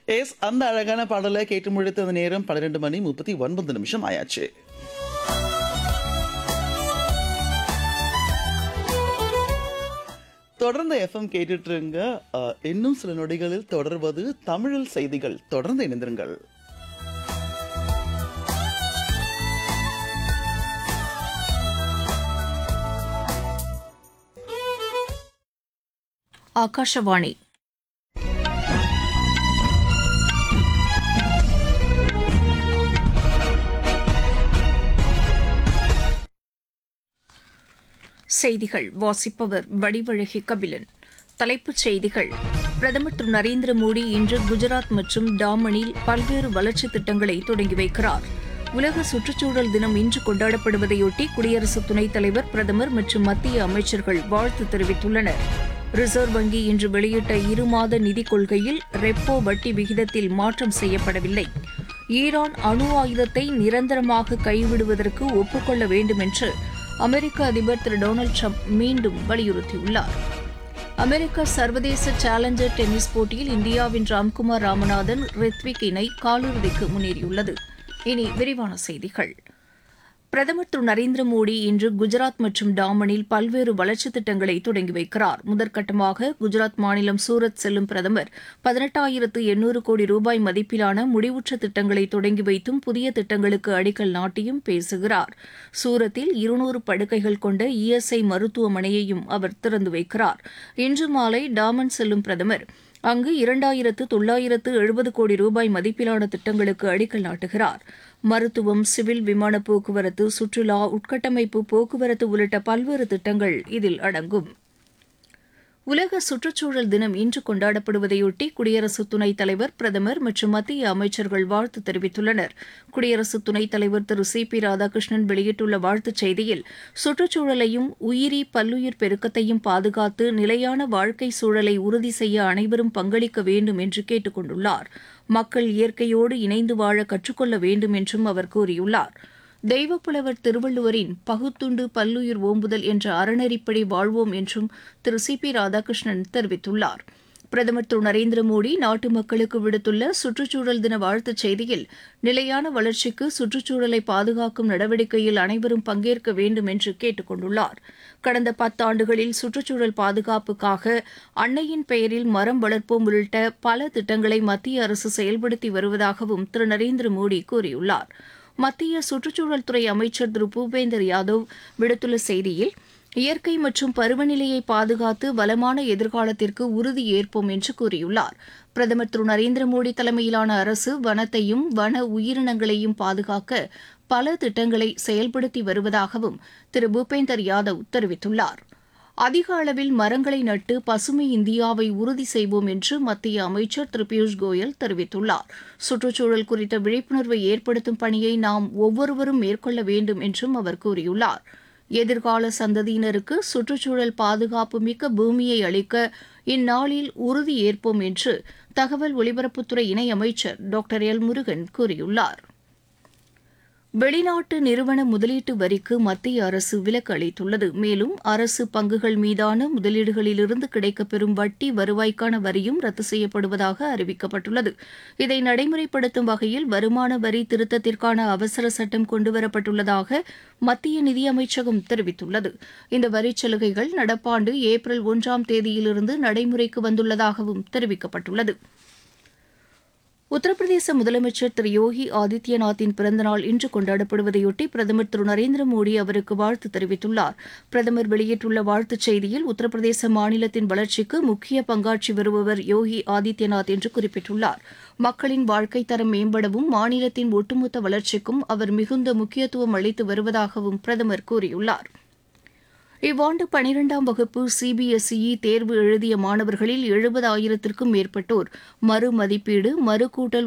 S அந்த அழகான பாடலை கேட்டு முடித்த அந்த நேரம் பன்னிரெண்டு மணி முப்பத்தி ஒன்பது நிமிஷம் ஆயாச்சு தொடர்ந்து எஃப்எம் கேட்டுட்டு இருங்க அஹ், இன்னும் சில நொடிகளில் தொடர்வது தமிழில் செய்திகள் தொடர்ந்து இணைந்திருங்கள் ಆಕಾಶವಾಣಿ செய்திகள் வாசிப்பவர் வடிவழகி கபிலன் தலைப்புச் செய்திகள் பிரதமர் திரு நரேந்திர மோடி இன்று குஜராத் மற்றும் டாமனில் பல்வேறு வளர்ச்சித் திட்டங்களை தொடங்கி வைக்கிறார் உலக சுற்றுச்சூழல் தினம் இன்று கொண்டாடப்படுவதையொட்டி குடியரசு துணைத் தலைவர் பிரதமர் மற்றும் மத்திய அமைச்சர்கள் வாழ்த்து தெரிவித்துள்ளனர் ரிசர்வ் வங்கி இன்று வெளியிட்ட இருமாத நிதிக் கொள்கையில் ரெப்போ வட்டி விகிதத்தில் மாற்றம் செய்யப்படவில்லை ஈரான் அணு ஆயுதத்தை நிரந்தரமாக கைவிடுவதற்கு ஒப்புக்கொள்ள வேண்டும் என்று அமெரிக்க அதிபர் திரு டொனால்டு ட்ரம்ப் மீண்டும் வலியுறுத்தியுள்ளார் அமெரிக்க சர்வதேச சேலஞ்சர் டென்னிஸ் போட்டியில் இந்தியாவின் ராம்குமார் ராமநாதன் ரித்விக் இணை காலிறுதிக்கு முன்னேறியுள்ளது இனி விரிவான செய்திகள் பிரதமர் திரு நரேந்திர மோடி இன்று குஜராத் மற்றும் டாமனில் பல்வேறு வளர்ச்சித் திட்டங்களை தொடங்கி வைக்கிறார் முதற்கட்டமாக குஜராத் மாநிலம் சூரத் செல்லும் பிரதமர் பதினெட்டாயிரத்து எண்ணூறு கோடி ரூபாய் மதிப்பிலான முடிவுற்ற திட்டங்களை தொடங்கி வைத்தும் புதிய திட்டங்களுக்கு அடிக்கல் நாட்டியும் பேசுகிறார் சூரத்தில் இருநூறு படுக்கைகள் கொண்ட இஎஸ்ஐ மருத்துவமனையையும் அவர் திறந்து வைக்கிறார் இன்று மாலை டாமன் செல்லும் பிரதமர் அங்கு இரண்டாயிரத்து தொள்ளாயிரத்து எழுபது கோடி ரூபாய் மதிப்பிலான திட்டங்களுக்கு அடிக்கல் நாட்டுகிறார் மருத்துவம் சிவில் விமான போக்குவரத்து சுற்றுலா உட்கட்டமைப்பு போக்குவரத்து உள்ளிட்ட பல்வேறு திட்டங்கள் இதில் அடங்கும் உலக சுற்றுச்சூழல் தினம் இன்று கொண்டாடப்படுவதையொட்டி குடியரசு துணைத் தலைவர் பிரதமர் மற்றும் மத்திய அமைச்சர்கள் வாழ்த்து தெரிவித்துள்ளனர் குடியரசு துணைத் தலைவர் திரு சி பி ராதாகிருஷ்ணன் வெளியிட்டுள்ள வாழ்த்துச் செய்தியில் சுற்றுச்சூழலையும் உயிரி பல்லுயிர் பெருக்கத்தையும் பாதுகாத்து நிலையான வாழ்க்கை சூழலை உறுதி செய்ய அனைவரும் பங்களிக்க வேண்டும் என்று கேட்டுக் கொண்டுள்ளார் மக்கள் இயற்கையோடு இணைந்து வாழ கற்றுக்கொள்ள வேண்டும் என்றும் அவர் கூறியுள்ளார் தெய்வப்புலவர் திருவள்ளுவரின் பகுத்துண்டு பல்லுயிர் ஓம்புதல் என்ற அறநெறிப்படி வாழ்வோம் என்றும் திரு சி பி ராதாகிருஷ்ணன் தெரிவித்துள்ளார் பிரதமர் திரு நரேந்திர மோடி நாட்டு மக்களுக்கு விடுத்துள்ள சுற்றுச்சூழல் தின வாழ்த்துச் செய்தியில் நிலையான வளர்ச்சிக்கு சுற்றுச்சூழலை பாதுகாக்கும் நடவடிக்கையில் அனைவரும் பங்கேற்க வேண்டும் என்று கேட்டுக் கொண்டுள்ளார் கடந்த பத்தாண்டுகளில் சுற்றுச்சூழல் பாதுகாப்புக்காக அன்னையின் பெயரில் மரம் வளர்ப்போம் உள்ளிட்ட பல திட்டங்களை மத்திய அரசு செயல்படுத்தி வருவதாகவும் திரு நரேந்திர மோடி கூறியுள்ளார் மத்திய சுற்றுச்சூழல் துறை அமைச்சர் திரு பூபேந்தர் யாதவ் விடுத்துள்ள செய்தியில் இயற்கை மற்றும் பருவநிலையை பாதுகாத்து வளமான எதிர்காலத்திற்கு உறுதி ஏற்போம் என்று கூறியுள்ளார் பிரதமர் திரு நரேந்திர மோடி தலைமையிலான அரசு வனத்தையும் வன உயிரினங்களையும் பாதுகாக்க பல திட்டங்களை செயல்படுத்தி வருவதாகவும் திரு பூபேந்தர் யாதவ் தெரிவித்துள்ளார் அதிக அளவில் மரங்களை நட்டு பசுமை இந்தியாவை உறுதி செய்வோம் என்று மத்திய அமைச்சர் திரு பியூஷ் கோயல் தெரிவித்துள்ளார் சுற்றுச்சூழல் குறித்த விழிப்புணர்வை ஏற்படுத்தும் பணியை நாம் ஒவ்வொருவரும் மேற்கொள்ள வேண்டும் என்றும் அவர் கூறியுள்ளார் எதிர்கால சந்ததியினருக்கு சுற்றுச்சூழல் பாதுகாப்பு மிக்க பூமியை அளிக்க இந்நாளில் உறுதி ஏற்போம் என்று தகவல் ஒலிபரப்புத்துறை இணையமைச்சர் டாக்டர் எல் முருகன் கூறியுள்ளார் வெளிநாட்டு நிறுவன முதலீட்டு வரிக்கு மத்திய அரசு விலக்கு அளித்துள்ளது மேலும் அரசு பங்குகள் மீதான முதலீடுகளிலிருந்து கிடைக்கப்பெறும் வட்டி வருவாய்க்கான வரியும் ரத்து செய்யப்படுவதாக அறிவிக்கப்பட்டுள்ளது இதை நடைமுறைப்படுத்தும் வகையில் வருமான வரி திருத்தத்திற்கான அவசர சட்டம் கொண்டுவரப்பட்டுள்ளதாக மத்திய நிதியமைச்சகம் தெரிவித்துள்ளது இந்த வரிச் சலுகைகள் நடப்பாண்டு ஏப்ரல் ஒன்றாம் தேதியிலிருந்து நடைமுறைக்கு வந்துள்ளதாகவும் தெரிவிக்கப்பட்டுள்ளது உத்தரப்பிரதேச முதலமைச்சர் திரு யோகி ஆதித்யநாத்தின் பிறந்தநாள் இன்று கொண்டாடப்படுவதையொட்டி பிரதமர் திரு நரேந்திர மோடி அவருக்கு வாழ்த்து தெரிவித்துள்ளார் பிரதமர் வெளியிட்டுள்ள வாழ்த்துச் செய்தியில் உத்தரப்பிரதேச மாநிலத்தின் வளர்ச்சிக்கு முக்கிய பங்காற்றி வருபவர் யோகி ஆதித்யநாத் என்று குறிப்பிட்டுள்ளார் மக்களின் வாழ்க்கைத் தரம் மேம்படவும் மாநிலத்தின் ஒட்டுமொத்த வளர்ச்சிக்கும் அவர் மிகுந்த முக்கியத்துவம் அளித்து வருவதாகவும் பிரதமர் கூறியுள்ளார் இவ்வாண்டு பனிரெண்டாம் வகுப்பு சிபிஎஸ்இ தேர்வு எழுதிய மாணவர்களில் எழுபதாயிரத்திற்கும் மேற்பட்டோர் மறுமதிப்பீடு மறுகூட்டல்